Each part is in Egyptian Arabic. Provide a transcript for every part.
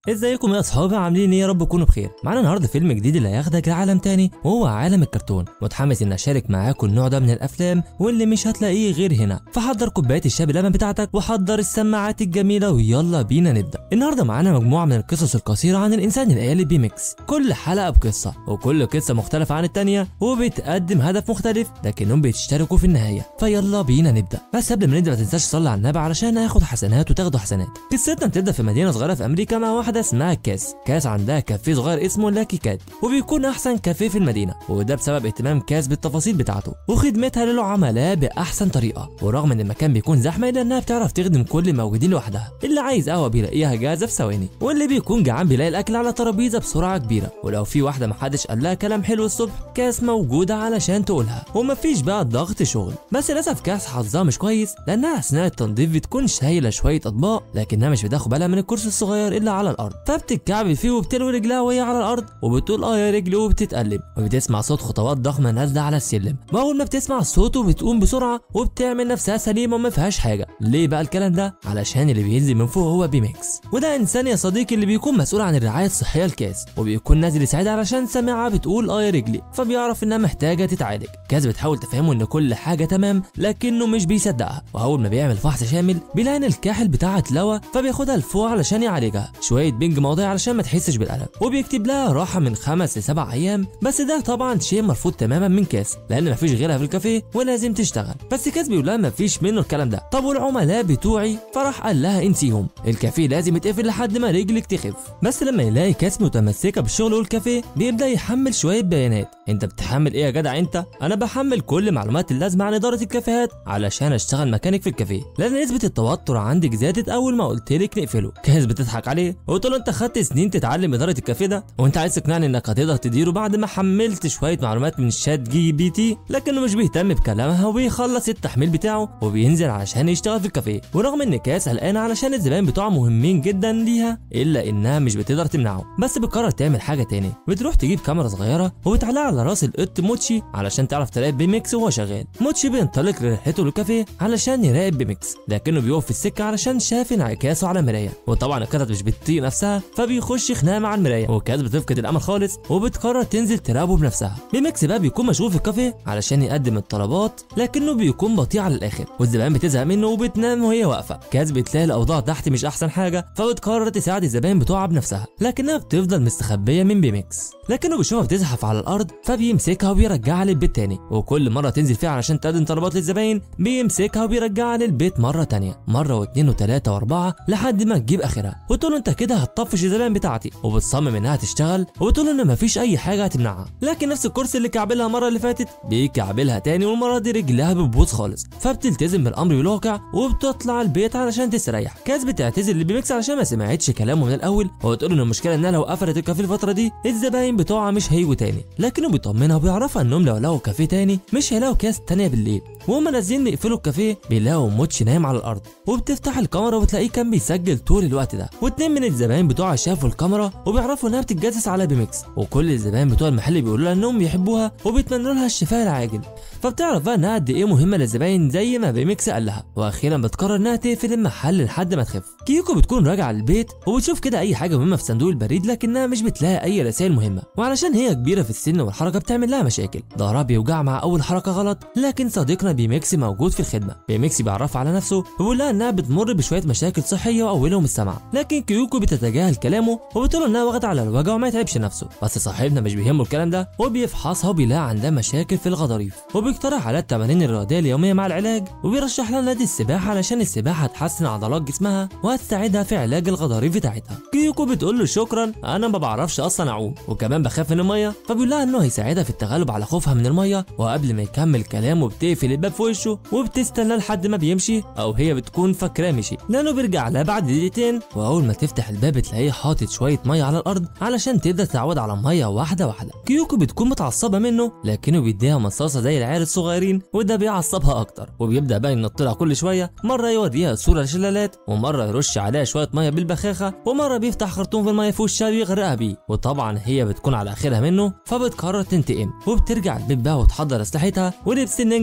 ازيكم يا اصحابي عاملين ايه يا رب تكونوا بخير معانا النهارده فيلم جديد اللي هياخدك لعالم تاني وهو عالم الكرتون متحمس ان اشارك معاكم النوع ده من الافلام واللي مش هتلاقيه غير هنا فحضر كوبايه الشاي باللبن بتاعتك وحضر السماعات الجميله ويلا بينا نبدا النهارده معانا مجموعه من القصص القصيره عن الانسان الآلي بيمكس كل حلقه بقصه وكل قصه مختلفه عن التانيه وبتقدم هدف مختلف لكنهم بيشتركوا في النهايه فيلا بينا نبدا بس قبل ما نبدا ما تنساش تصلي على النبي علشان هياخد حسنات وتاخدوا حسنات قصتنا بتبدا في مدينه صغيره في امريكا مع واحده اسمها كاس كاس عندها كافيه صغير اسمه لاكي كات وبيكون احسن كافيه في المدينه وده بسبب اهتمام كاس بالتفاصيل بتاعته وخدمتها للعملاء باحسن طريقه ورغم ان المكان بيكون زحمه الا انها بتعرف تخدم كل الموجودين لوحدها اللي عايز قهوه بيلاقيها جاهزه في ثواني واللي بيكون جعان بيلاقي الاكل على ترابيزه بسرعه كبيره ولو في واحده محدش قال لها كلام حلو الصبح كاس موجوده علشان تقولها ومفيش بقى ضغط شغل بس للاسف كاس حظها مش كويس لانها اثناء التنظيف بتكون شايله شويه اطباق لكنها مش بتاخد بالها من الكرسي الصغير اللي على الارض فبتتكعبل فيه وبتلوي رجلها وهي على الارض وبتقول اه يا رجلي وبتتقلب وبتسمع صوت خطوات ضخمه نازله على السلم واول ما بتسمع الصوت وبتقوم بسرعه وبتعمل نفسها سليمه وما فيهاش حاجه ليه بقى الكلام ده علشان اللي بينزل من فوق هو بيمكس وده انسان يا صديقي اللي بيكون مسؤول عن الرعايه الصحيه لكاس وبيكون نازل يساعدها علشان سامعها بتقول اه يا رجلي فبيعرف انها محتاجه تتعالج كاس بتحاول تفهمه ان كل حاجه تمام لكنه مش بيصدقها واول ما بيعمل فحص شامل بيلاقي ان الكاحل بتاعها اتلوى فبياخدها لفوق علشان يعالجها شويه بنج موضعي علشان ما تحسش بالالم وبيكتب لها راحه من خمس لسبع ايام بس ده طبعا شيء مرفوض تماما من كاس لان مفيش غيرها في الكافيه ولازم تشتغل بس كاس بيقول لها مفيش منه الكلام ده طب والعملاء بتوعي فراح قال لها انسيهم الكافيه لازم يتقفل لحد ما رجلك تخف بس لما يلاقي كاس متمسكه بالشغل والكافيه بيبدا يحمل شويه بيانات انت بتحمل ايه يا جدع انت انا بحمل كل معلومات اللازمه عن اداره الكافيهات علشان اشتغل مكانك في الكافيه لان نسبه التوتر عندك زادت اول ما قلت لك نقفله كاس بتضحك عليه وقلت له انت خدت سنين تتعلم اداره الكافيه ده وانت عايز تقنعني انك هتقدر تديره بعد ما حملت شويه معلومات من شات جي بي تي لكنه مش بيهتم بكلامها وبيخلص التحميل بتاعه وبينزل علشان يشتغل في الكافيه ورغم ان كاس قلقانه علشان الزبائن بتوعه مهمين جدا ليها الا انها مش بتقدر تمنعه بس بتقرر تعمل حاجه تاني بتروح تجيب كاميرا صغيره وبتعلقها على راس القط موتشي علشان تعرف تراقب بيمكس وهو شغال موتشي بينطلق لرحلته للكافيه علشان يراقب بيمكس لكنه بيقف في السكه علشان شاف انعكاسه على مرايه وطبعا القطط مش بتطيق نفسها فبيخش خناقه مع المرايه وكاس بتفقد الامل خالص وبتقرر تنزل تراقبه بنفسها بيمكس بقى بيكون مشغول في الكافيه علشان يقدم الطلبات لكنه بيكون بطيء على الاخر والزبائن بتزهق منه وبتنام وهي واقفه كاس بتلاقي الاوضاع تحت مش احسن حاجه فبتقرر تساعد الزبائن بتوعها بنفسها لكنها بتفضل مستخبيه من بيمكس لكنه بيشوفها بتزحف على الارض فبيمسكها وبيرجعها للبيت تاني وكل مره تنزل فيها علشان تقدم طلبات للزباين بيمسكها وبيرجعها للبيت مره تانية مره واثنين وثلاثه واربعه لحد ما تجيب اخرها وتقول له انت كده هتطفش الزبائن بتاعتي وبتصمم انها تشتغل وبتقول له ان مفيش اي حاجه هتمنعها لكن نفس الكرسي اللي كعبلها المره اللي فاتت بيكعبلها تاني والمره دي رجلها بتبوظ خالص فبتلتزم بالامر بالواقع وبتطلع البيت علشان تستريح كاس بتعتذر لبيمكس علشان ما سمعتش كلامه من الاول وبتقول ان المشكله انها لو قفلت الكافيه الفتره دي الزباين بتوعها مش هيجوا تاني لكنه بيطمنها وبيعرفها انهم لو لقوا كافيه تاني مش هيلاقوا كاس تانية بالليل وهم نازلين يقفلوا الكافيه بيلاقوا موتش نايم على الارض وبتفتح الكاميرا وبتلاقيه كان بيسجل طول الوقت ده واتنين من الزباين بتوعها شافوا الكاميرا وبيعرفوا انها بتتجسس على بيمكس وكل الزباين بتوع المحل بيقولوا لها انهم بيحبوها وبيتمنوا لها الشفاء العاجل فبتعرف بقى انها قد ايه مهمه للزباين زي ما بيمكس قال لها واخيرا بتقرر انها تقفل المحل لحد ما تخف كيوكو بتكون راجعه البيت وبتشوف كده اي حاجه مهمه في صندوق البريد لكنها مش بتلاقي اي رسائل مهمه وعلشان هي كبيره في السن والحركه بتعمل لها مشاكل ظهرها بيوجع مع اول حركه غلط لكن صديقنا بيمكس موجود في الخدمه بيمكس بيعرفها على نفسه وبيقول لها انها بتمر بشويه مشاكل صحيه واولهم السمع لكن كيوكو بتتجاهل كلامه وبتقول له انها واخده على الوجع وما يتعبش نفسه بس صاحبنا مش بيهمه الكلام ده وبيفحصها وبيلاقي عندها مشاكل في الغضاريف وبيقترح عليها التمارين الرياضيه اليوميه مع العلاج وبيرشح لها نادي السباحه علشان السباحه هتحسن عضلات جسمها وهتساعدها في علاج الغضاريف بتاعتها كيوكو بتقول له شكرا انا ما بعرفش اصلا اعوم وكمان بخاف من الميه فبيقول لها انه هيساعدها في التغلب على خوفها من الميه وقبل ما يكمل كلامه بتقفل الباب في وشه وبتستنى لحد ما بيمشي او هي بتكون فاكراه مشي لانه بيرجع لها بعد دقيقتين واول ما تفتح الباب بتلاقيه حاطط شويه ميه على الارض علشان تبدا تتعود على الميه واحده واحده كيوكو بتكون متعصبه منه لكنه بيديها مصاصه زي العيال الصغيرين وده بيعصبها اكتر وبيبدا بقى ينط لها كل شويه مره يوريها صوره لشلالات ومره يرش عليها شويه ميه بالبخاخه ومره بيفتح خرطوم في الميه في وشها ويغرقها بيه وطبعا هي بتكون على اخرها منه فبتقرر تنتقم وبترجع البيت بقى وتحضر اسلحتها ولبس النينجا بتاعها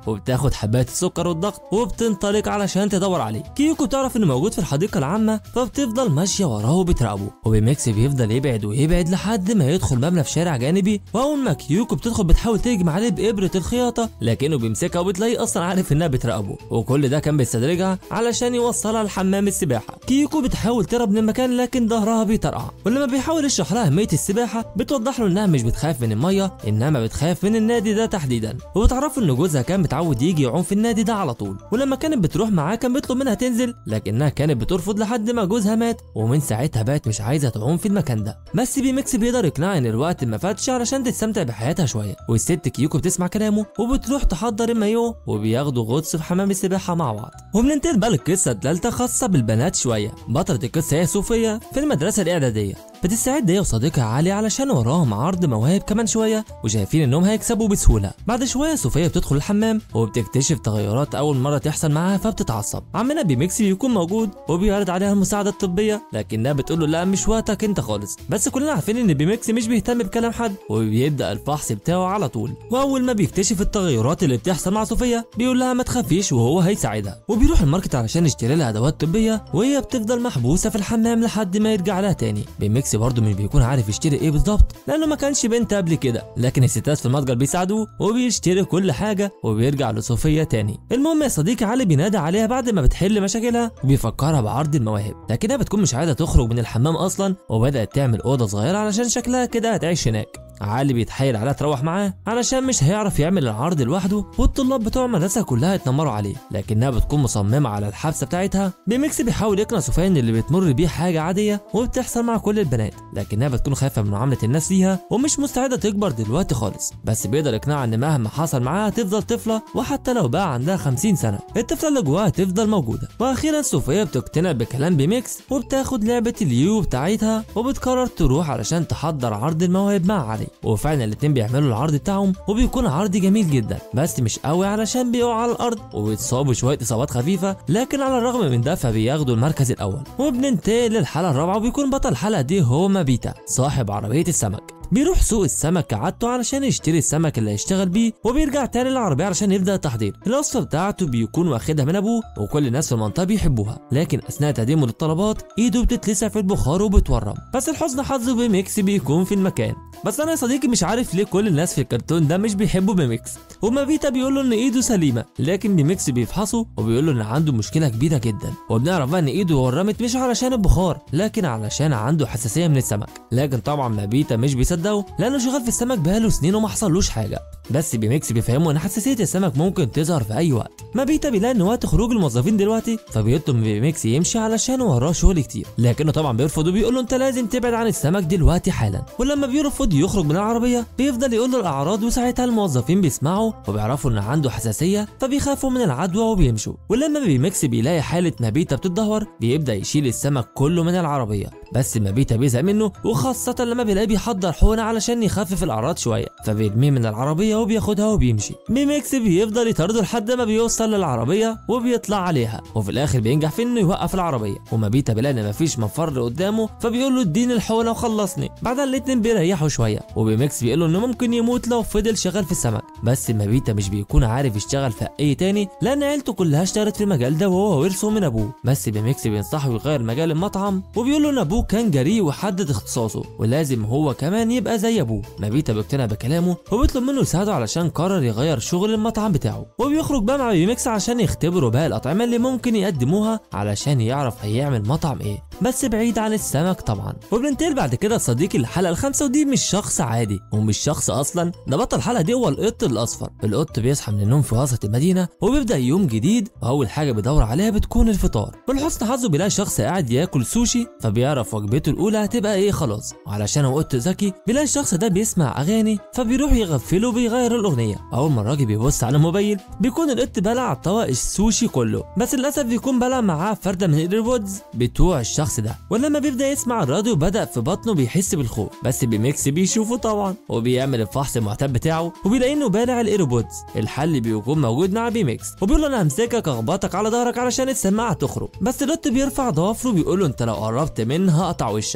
وبتاخد حبات السكر والضغط وبتنطلق علشان تدور عليه كيوكو بتعرف انه موجود في الحديقه العامه فبتفضل ماشيه وراه وبتراقبه وبيميكس بيفضل يبعد ويبعد لحد ما يدخل مبنى في شارع جانبي واول ما كيوكو بتدخل بتحاول تهجم عليه بابره الخياطه لكنه بيمسكها وبتلاقيه اصلا عارف انها بتراقبه وكل ده كان بيستدرجها علشان يوصلها لحمام السباحه كيوكو بتحاول تهرب من المكان لكن ظهرها بيطرقع ولما بيحاول يشرح لها اهميه السباحه بتوضح له انها مش بتخاف من الميه انما بتخاف من النادي ده تحديدا وبتعرفه ان جوزها كان متعود يجي يعوم في النادي ده على طول ولما كانت بتروح معاه كان بيطلب منها تنزل لكنها كانت بترفض لحد ما جوزها مات ومن ساعتها بقت مش عايزه تعوم في المكان ده بس بيميكس بيقدر يقنعها ان الوقت ما فاتش علشان تستمتع بحياتها شويه والست كيوكو بتسمع كلامه وبتروح تحضر المايو وبياخدوا غطس في حمام السباحه مع بعض وبننتقل بقى للقصه الثالثه خاصه بالبنات شويه بطله القصه هي صوفيا في المدرسه الاعداديه بتستعد هي وصديقها علي علشان وراهم عرض مواهب كمان شويه وشايفين انهم هيكسبوا بسهوله بعد شويه صوفيا بتدخل الحمام وبتكتشف تغيرات اول مره تحصل معاها فبتتعصب عمنا بيميكسي بيكون موجود وبيعرض عليها المساعده الطبيه لكنها بتقول له لا مش وقتك انت خالص بس كلنا عارفين ان بيميكسي مش بيهتم بكلام حد وبيبدا الفحص بتاعه على طول واول ما بيكتشف التغيرات اللي بتحصل مع صوفيا بيقول لها ما تخافيش وهو هيساعدها وبيروح الماركت علشان يشتري لها ادوات طبيه وهي بتفضل محبوسه في الحمام لحد ما يرجع لها تاني بيميكسي برضه مش بيكون عارف يشتري ايه بالظبط لانه ما كانش بنت قبل كده لكن الستات في المتجر بيساعدوه وبيشتري كل حاجه وبيرجع لصوفيا تاني المهم يا صديقي علي بينادى عليها بعد ما بتحل مشاكلها وبيفكرها بعرض المواهب لكنها بتكون مش عايزه تخرج من الحمام اصلا وبدات تعمل اوضه صغيره علشان شكلها كده هتعيش هناك علي بيتحايل عليها تروح معاه علشان مش هيعرف يعمل العرض لوحده والطلاب بتوع المدرسه كلها اتنمروا عليه لكنها بتكون مصممه على الحبسه بتاعتها بميكس بيحاول يقنع سفيان ان اللي بتمر بيه حاجه عاديه وبتحصل مع كل البنات لكنها بتكون خايفه من معامله الناس ليها ومش مستعده تكبر دلوقتي خالص بس بيقدر يقنعها ان مهما حصل معاها تفضل طفله وحتى لو بقى عندها 50 سنه الطفله اللي جواها تفضل موجوده واخيرا صوفيا بتقتنع بكلام بميكس وبتاخد لعبه اليو بتاعتها وبتقرر تروح علشان تحضر عرض المواهب مع علي وفعلا الاتنين بيعملوا العرض بتاعهم وبيكون عرض جميل جدا بس مش قوي علشان بيقعوا على الارض وبيتصابوا شويه اصابات خفيفه لكن على الرغم من ده فبياخدوا المركز الاول وبننتقل للحلقه الرابعه وبيكون بطل الحلقه دي هو مابيتا صاحب عربيه السمك بيروح سوق السمك كعادته علشان يشتري السمك اللي هيشتغل بيه وبيرجع تاني للعربية علشان يبدأ التحضير الوصفة بتاعته بيكون واخدها من أبوه وكل الناس في المنطقة بيحبوها لكن أثناء تقديمه للطلبات إيده بتتلسع في البخار وبتورم بس الحزن حظه بميكس بيكون في المكان بس أنا يا صديقي مش عارف ليه كل الناس في الكرتون ده مش بيحبوا بميكس ومابيتا بيقول له إن إيده سليمة لكن بميكس بيفحصه وبيقول له إن عنده مشكلة كبيرة جدا وبنعرف بقى إن إيده ورمت مش علشان البخار لكن علشان عنده حساسية من السمك لكن طبعا مابيتا مش بيصدقه لأنه شغال في السمك بقاله سنين وما حصلوش حاجة بس بميكس بيفهمه ان حساسيه السمك ممكن تظهر في اي وقت مابيتا بيلاقي ان وقت خروج الموظفين دلوقتي فبيطلب من بميكس يمشي علشان وراه شغل كتير لكنه طبعا بيرفض وبيقول له انت لازم تبعد عن السمك دلوقتي حالا ولما بيرفض يخرج من العربيه بيفضل يقول له الاعراض وساعتها الموظفين بيسمعوا وبيعرفوا ان عنده حساسيه فبيخافوا من العدوى وبيمشوا ولما بيميكس بيلاقي حاله مابيتا بتتدهور بيبدا يشيل السمك كله من العربيه بس مابيتا بيزهق منه وخاصه لما بيلاقيه بيحضر حقنه علشان يخفف الاعراض شويه فبيرميه من العربيه وبياخدها وبيمشي ميميكس بيفضل يطارده لحد ما بيوصل للعربيه وبيطلع عليها وفي الاخر بينجح في انه يوقف العربيه ومابيتا بيلاقي ان مفيش مفر قدامه فبيقول له اديني الحقنه وخلصني بعدها الاتنين بيريحوا شويه وبيميكس بيقول له انه ممكن يموت لو فضل شغال في السمك بس مابيتا مش بيكون عارف يشتغل في اي تاني لان عيلته كلها اشتغلت في المجال ده وهو ورثه من ابوه بس بيميكس بينصحه يغير مجال المطعم وبيقول له ان ابوه كان جريء وحدد اختصاصه ولازم هو كمان يبقى زي ابوه مابيتا بيقتنع بكلامه وبيطلب منه يساعده علشان قرر يغير شغل المطعم بتاعه وبيخرج بقى مع بيميكس عشان يختبروا باقي الاطعمه اللي ممكن يقدموها علشان يعرف هيعمل مطعم ايه بس بعيد عن السمك طبعا وبننتقل بعد كده صديقي الحلقه الخامسه ودي مش شخص عادي ومش شخص اصلا ده بطل الحلقه دي هو القط الاصفر القط بيصحى من النوم في وسط المدينه وبيبدا يوم جديد واول حاجه بيدور عليها بتكون الفطار ولحسن حظه بيلاقي شخص قاعد ياكل سوشي فبيعرف وجبته الاولى هتبقى ايه خلاص وعلشان هو قط ذكي بيلاقي الشخص ده بيسمع اغاني فبيروح يغفله وبيغير الاغنيه اول ما الراجل بيبص على الموبايل بيكون القط بلع طبق السوشي كله بس للاسف بيكون بلع معاه فرده من الايربودز بتوع الشخص ده ولما بيبدا يسمع الراديو بدا في بطنه بيحس بالخوف بس بميكس بيشوفه طبعا وبيعمل الفحص المعتاد بتاعه وبيلاقي انه بالع الايربودز الحل بيكون موجود مع بيميكس وبيقول له انا همسكك اخبطك على ظهرك علشان السماعه تخرج بس القط بيرفع ضوافره وبيقول له انت لو قربت منها هقطع وشك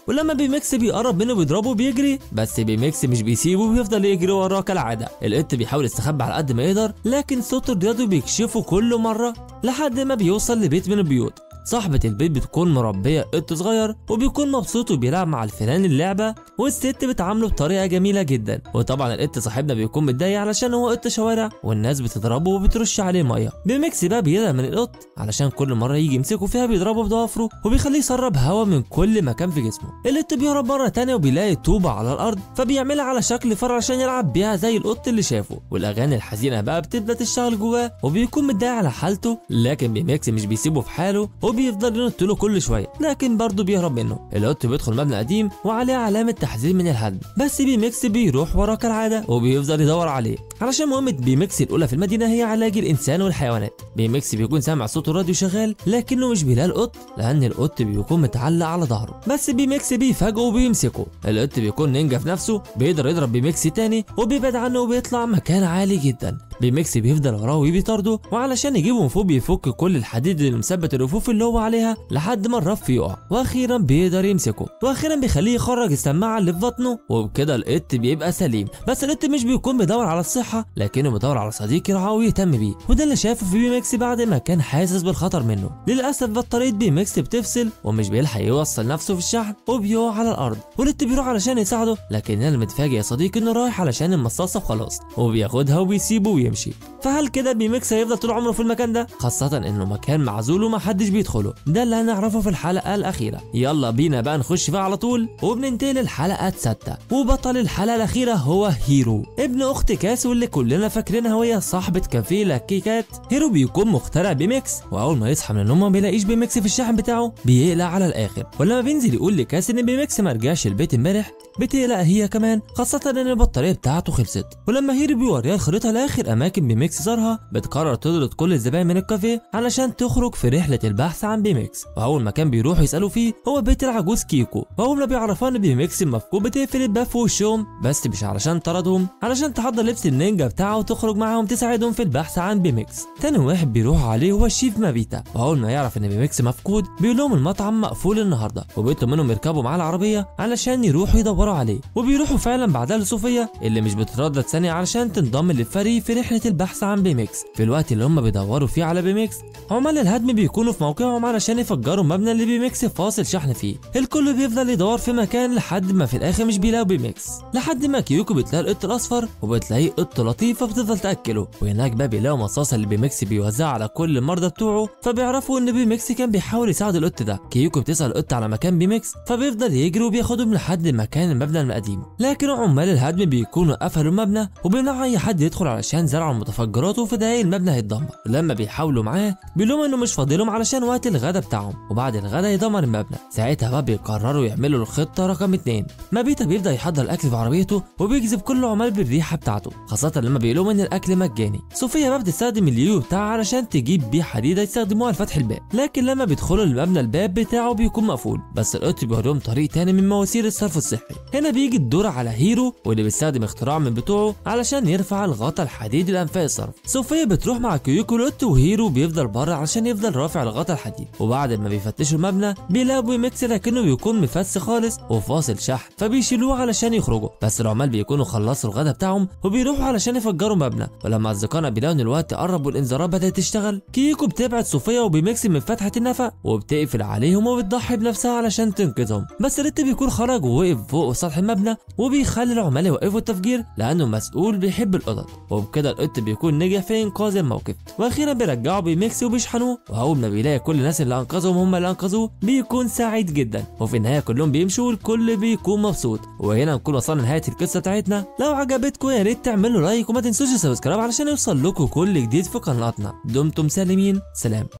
ولما بيمكس بيقرب منه بيضربه بيجري بس بيمكس مش بيسيبه وبيفضل يجري وراه كالعاده القط بيحاول يستخبى على قد ما يقدر لكن صوت الرياضي بيكشفه كل مره لحد ما بيوصل لبيت من البيوت صاحبة البيت بتكون مربية قط صغير وبيكون مبسوط وبيلعب مع الفئران اللعبة والست بتعامله بطريقة جميلة جدا وطبعا القط صاحبنا بيكون متضايق علشان هو قط شوارع والناس بتضربه وبترش عليه مية بيمكس بقى بيقلق من القط علشان كل مرة يجي يمسكه فيها بيضربه بضوافره وبيخليه يسرب هوا من كل مكان في جسمه القط بيهرب مرة تانية وبيلاقي طوبة على الأرض فبيعملها على شكل فار عشان يلعب بيها زي القط اللي شافه والأغاني الحزينة بقى بتبدأ تشتغل جواه وبيكون متضايق على حالته لكن بيمكس مش بيسيبه في حاله وبيفضل ينط له كل شويه لكن برضه بيهرب منه القط بيدخل مبنى قديم وعليه علامه تحذير من الهدم بس بيمكس بيروح وراه كالعاده وبيفضل يدور عليه علشان مهمة بيمكس الأولى في المدينة هي علاج الإنسان والحيوانات بيمكس بيكون سامع صوت الراديو شغال لكنه مش بيلاقي القط لأن القط بيكون متعلق على ظهره بس بيمكس بيفاجئه وبيمسكه القط بيكون نينجا في نفسه بيقدر يضرب بيمكس تاني وبيبعد عنه وبيطلع مكان عالي جدا بيمكس بيفضل وراه وبيطارده وعلشان يجيبه من فوق بيفك كل الحديد اللي مثبت الرفوف اللي هو عليها لحد ما الرف يقع واخيرا بيقدر يمسكه واخيرا بيخليه يخرج السماعه اللي في بطنه وبكده القط بيبقى سليم بس القط مش بيكون بيدور على الصحه لكنه بيدور على صديق يرعاه ويهتم بيه وده اللي شافه في بيمكس بعد ما كان حاسس بالخطر منه للاسف بطاريه بيمكس بتفصل ومش بيلحق يوصل نفسه في الشحن وبيقع على الارض والقط بيروح علشان يساعده لكن انا متفاجئ يا صديقي انه رايح علشان المصاصه وخلاص وبياخدها وبيسيبه ويمشي فهل كده بيمكس هيفضل طول عمره في المكان ده خاصه انه مكان معزول ومحدش بيدخله ده اللي هنعرفه في الحلقه الاخيره يلا بينا بقى نخش فيها على طول وبننتقل للحلقه السادسه وبطل الحلقه الاخيره هو هيرو ابن اخت كاس واللي كلنا فاكرينها وهي صاحبه كافيه لاكيكات هيرو بيكون مخترع بيمكس واول ما يصحى من النوم ما بيلاقيش بيمكس في الشاحن بتاعه بيقلق على الاخر ولما بينزل يقول لكاس ان بيمكس ما رجعش البيت امبارح بتقلق هي كمان خاصة ان البطارية بتاعته خلصت ولما هيرو بيوريها الخريطة لاخر اماكن بيمكس زارها بتقرر تطرد كل الزباين من الكافيه علشان تخرج في رحلة البحث عن بيمكس واول مكان بيروحوا يسألوا فيه هو بيت العجوز كيكو واول ما بيعرفوا ان بيمكس المفقود بتقفل الباب في وشهم بس مش علشان طردهم علشان تحضر لبس النينجا بتاعه وتخرج معاهم تساعدهم في البحث عن بيمكس تاني واحد بيروح عليه هو الشيف مابيتا واول ما يعرف ان بيمكس مفقود بيقول لهم المطعم مقفول النهارده وبيطلب منهم يركبوا معاه العربيه علشان يروحوا يدوروا عليه وبيروحوا فعلا بعدها لصوفيا اللي مش بتتردد ثانيه علشان تنضم للفريق في رحله البحث عن بيمكس في الوقت اللي هم بيدوروا فيه على بيمكس عمال الهدم بيكونوا في موقعهم علشان يفجروا مبنى اللي بيمكس فاصل شحن فيه الكل بيفضل يدور في مكان لحد ما في الاخر مش بيلاقوا بيمكس لحد ما كيوكو بتلاقي القط الاصفر وبتلاقيه قط لطيف فبتفضل تاكله وهناك بقى بيلاقوا مصاصه اللي بيمكس بيوزعها على كل المرضى بتوعه فبيعرفوا ان بيمكس كان بيحاول يساعد القط ده كيوكو بتسال القط على مكان بيمكس فبيفضل يجري وبياخدهم لحد مكان المبنى القديم لكن عمال الهدم بيكونوا قفلوا المبنى وبيمنعوا اي حد يدخل علشان زرعوا المتفجرات وفي دقايق المبنى هيتدمر لما بيحاولوا معاه بيقول لهم انه مش فاضلهم علشان وقت الغدا بتاعهم وبعد الغدا يدمر المبنى ساعتها بقى بيقرروا يعملوا الخطه رقم اتنين مابيتا بيبدا يحضر الاكل في عربيته وبيجذب كل العمال بالريحه بتاعته خاصه لما بيقول لهم ان الاكل مجاني صوفيا بقى بتستخدم اليو بتاعها علشان تجيب بيه حديده يستخدموها لفتح الباب لكن لما بيدخلوا المبنى الباب بتاعه بيكون مقفول بس القط بيوريهم طريق تاني من مواسير الصرف الصحي هنا بيجي الدور على هيرو واللي بيستخدم اختراع من بتوعه علشان يرفع الغطا الحديدي لانفاق الصرف صوفيا بتروح مع كيوكو القط وهيرو بيفضل بره علشان يفضل رافع الغطا الحديد وبعد ما بيفتشوا المبنى بيلاقوا بيمكس لكنه بيكون مفس خالص وفاصل شحن فبيشيلوه علشان يخرجوا بس العمال بيكونوا خلصوا الغدا بتاعهم وبيروحوا علشان يفجروا مبنى ولما اصدقائنا بيلاقوا ان الوقت قرب والانذارات بدات تشتغل كيكو بتبعد صوفيا وبيمكس من فتحه النفق وبتقفل عليهم وبتضحي بنفسها علشان تنقذهم بس ريت بيكون خرج ووقف فوق سطح المبنى وبيخلي العمال يوقفوا التفجير لانه مسؤول بيحب القطط وبكده القط بيكون نجح في انقاذ الموقف واخيرا بيرجعوا بيمكس وبيشحنوه واول ما بيلاقي كل الناس اللي انقذهم هم اللي انقذوه بيكون سعيد جدا وفي النهايه كلهم بيمشوا والكل بيكون مبسوط وهنا نكون وصلنا لنهايه القصه بتاعتنا لو عجبتكم يا ريت تعملوا لايك وما تنسوش السبسكرايب علشان يوصل لكم كل جديد في قناتنا دمتم سالمين سلام